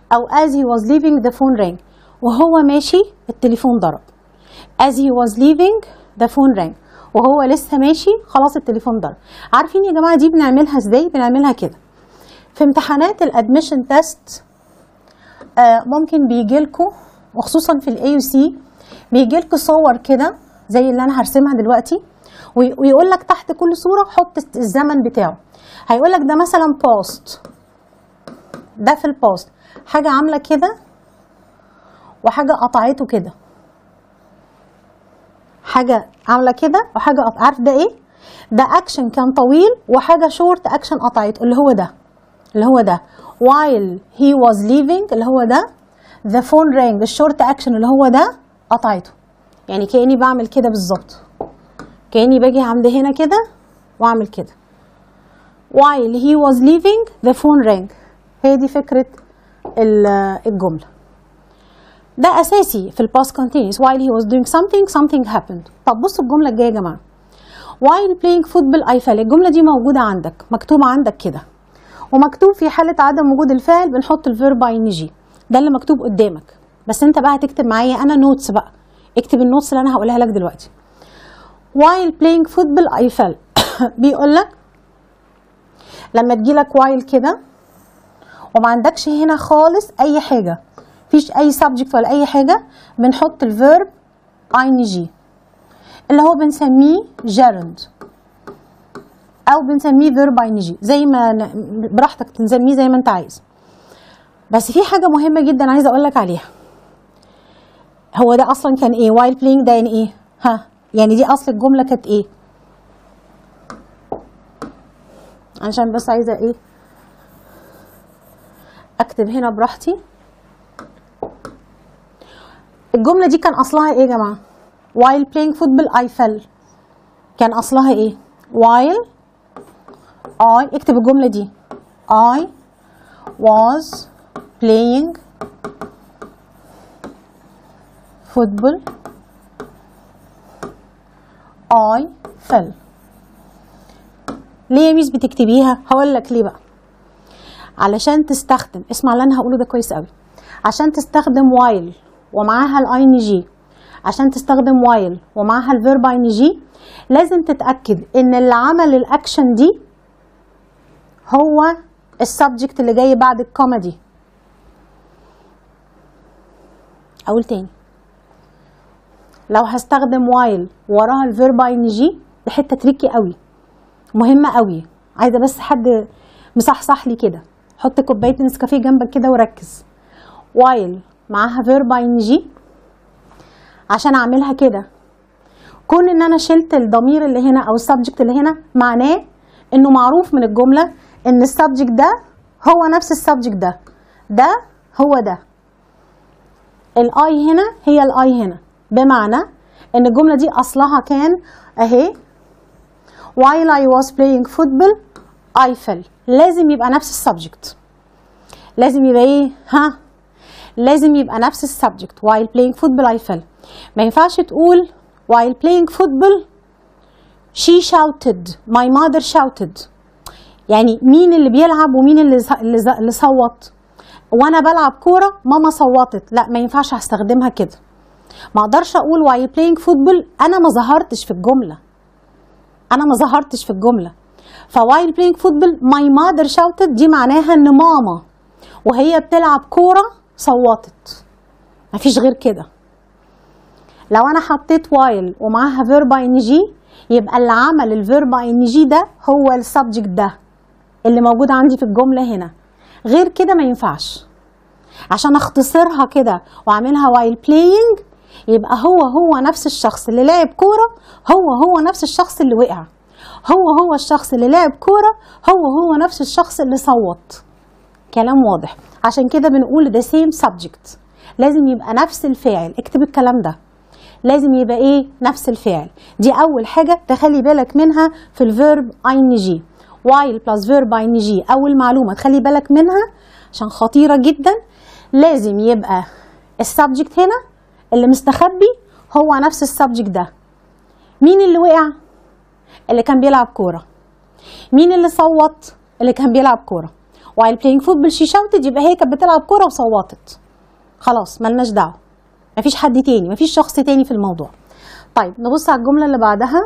او as he was leaving the phone rang وهو ماشي التليفون ضرب as he was leaving the phone rang وهو لسه ماشي خلاص التليفون ضرب عارفين يا جماعه دي بنعملها ازاي بنعملها كده في امتحانات الادميشن تيست آه ممكن بيجي لكم وخصوصا في الاي يو سي بيجي لكم صور كده زي اللي انا هرسمها دلوقتي وي- ويقول لك تحت كل صوره حط الزمن بتاعه هيقول لك ده مثلا بوست ده في البوست حاجه عامله كده وحاجه قطعته كده حاجه عامله كده وحاجه قط... عارف ده ايه ده اكشن كان طويل وحاجه شورت اكشن قطعته اللي هو ده اللي هو ده while he was leaving اللي هو ده the phone rang الشورت اكشن اللي هو ده قطعته يعني كاني بعمل كده بالظبط كاني باجي عند هنا كده واعمل كده while he was leaving the phone rang هي دي فكره ال- الجمله ده اساسي في الباست continuous while he was doing something something happened طب بصوا الجمله الجايه يا جماعه while playing football I fell الجمله دي موجوده عندك مكتوبه عندك كده ومكتوب في حاله عدم وجود الفعل بنحط الفيرب اي جي ده اللي مكتوب قدامك بس انت بقى هتكتب معايا انا نوتس بقى اكتب النوتس اللي انا هقولها لك دلوقتي while playing football I fell بيقول لك لما تجيلك while كده وما عندكش هنا خالص اي حاجه مفيش اي subject ولا اي حاجه بنحط الفيرب ing اللي هو بنسميه gerund او بنسميه فيرب ing زي ما ن- براحتك تسميه زي ما انت عايز بس في حاجه مهمه جدا عايزه اقول لك عليها هو ده اصلا كان ايه while playing ده يعني ايه ها يعني دي اصل الجمله كانت ايه عشان بس عايزه ايه اكتب هنا براحتي الجمله دي كان اصلها ايه يا جماعه while playing football I fell كان اصلها ايه while I اكتب الجمله دي I was playing football I fell ليه يا ميس بتكتبيها هقول لك ليه بقى علشان تستخدم اسمع اللي انا هقوله ده كويس قوي عشان تستخدم while ومعاها الاي ان جي عشان تستخدم while ومعاها الفيرب اي ان جي لازم تتاكد ان اللي عمل الاكشن دي هو السبجكت اللي جاي بعد الكوما دي اقول تاني لو هستخدم while وراها الفيرب اي ان جي دي حته تريكي قوي مهمه قوي عايزه بس حد مصحصح لي كده حط كوبايه نسكافيه جنبك كده وركز while معاها فيرب اي ان جي عشان اعملها كده كون ان انا شلت الضمير اللي هنا او السبجكت اللي هنا معناه انه معروف من الجمله ان السبجكت ده هو نفس السبجكت ده ده هو ده الاي هنا هي الاي هنا بمعنى ان الجمله دي اصلها كان اهي while I was playing football I fell لازم يبقى نفس السبجكت لازم يبقى ايه ها لازم يبقى نفس السبجكت while playing football I fell ما ينفعش تقول while playing football she shouted my mother shouted يعني مين اللي بيلعب ومين اللي ز- اللي, ز- اللي صوت وانا بلعب كوره ماما صوتت لا ما ينفعش هستخدمها كده ما اقدرش اقول while playing football انا ما ظهرتش في الجمله انا ما ظهرتش في الجمله فوايل بلاينج فوتبول ماي مادر شاوتد دي معناها ان ماما وهي بتلعب كوره صوتت مفيش غير كده لو انا حطيت وايل ومعاها فيرب ان جي يبقى اللي عمل الفيرب ان جي ده هو السبجكت ده اللي موجود عندي في الجمله هنا غير كده ما ينفعش عشان اختصرها كده واعملها وايل بلاينج يبقى هو هو نفس الشخص اللي لعب كوره هو هو نفس الشخص اللي وقع هو هو الشخص اللي لعب كوره هو هو نفس الشخص اللي صوت كلام واضح عشان كده بنقول the same subject لازم يبقى نفس الفاعل اكتب الكلام ده لازم يبقى ايه نفس الفعل دي اول حاجه تخلي بالك منها في الفيرب اين جي while plus verb اين جي اول معلومه تخلي بالك منها عشان خطيره جدا لازم يبقى السبجكت هنا اللي مستخبي هو نفس السبجكت ده مين اللي وقع اللي كان بيلعب كوره مين اللي صوت اللي كان بيلعب كوره while playing football she shouted يبقى هي كانت بتلعب كوره وصوتت خلاص ملناش دعوه مفيش حد تاني مفيش شخص تاني في الموضوع طيب نبص على الجمله اللي بعدها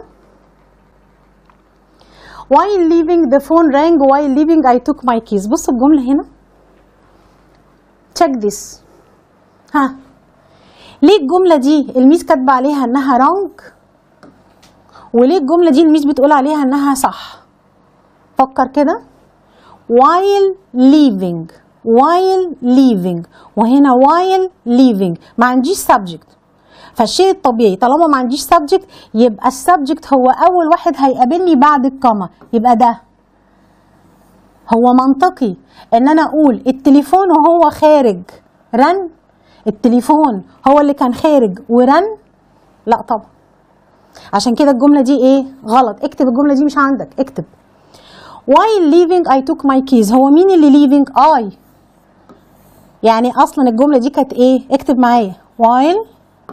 while leaving the phone rang while leaving I took my keys بص الجمله هنا check this ها ليه الجمله دي الميس كاتبه عليها انها wrong وليه الجمله دي الميس بتقول عليها انها صح فكر كده while leaving while leaving وهنا while leaving ما عنديش subject فالشيء الطبيعي طالما ما عنديش subject يبقى السبجكت هو اول واحد هيقابلني بعد الكما يبقى ده هو منطقي ان انا اقول التليفون وهو خارج رن التليفون هو اللي كان خارج ورن لا طبعا عشان كده الجمله دي ايه غلط اكتب الجمله دي مش عندك اكتب while leaving I took my keys هو مين اللي leaving I يعني اصلا الجمله دي كانت ايه اكتب معايا while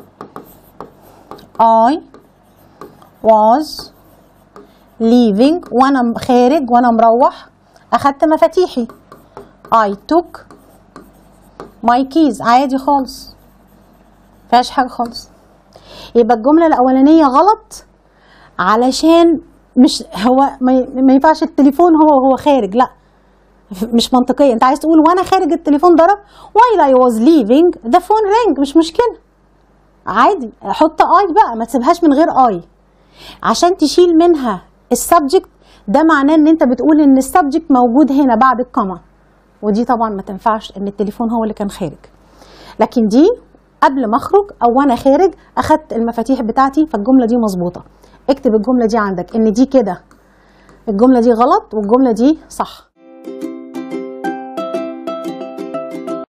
I was leaving وانا خارج وانا مروح اخدت مفاتيحي I took my keys عادي خالص مفيهاش حاجه خالص يبقى الجمله الاولانيه غلط علشان مش هو ما ينفعش التليفون هو وهو خارج لا مش منطقيه انت عايز تقول وانا خارج التليفون ضرب while I was leaving the phone rang مش مشكله عادي حط اي بقى ما تسيبهاش من غير اي عشان تشيل منها السبجكت ده معناه ان انت بتقول ان السبجكت موجود هنا بعد الكما ودي طبعا ما تنفعش ان التليفون هو اللي كان خارج لكن دي قبل ما اخرج او وانا خارج اخدت المفاتيح بتاعتي فالجمله دي مظبوطه اكتب الجمله دي عندك ان دي كده الجمله دي غلط والجمله دي صح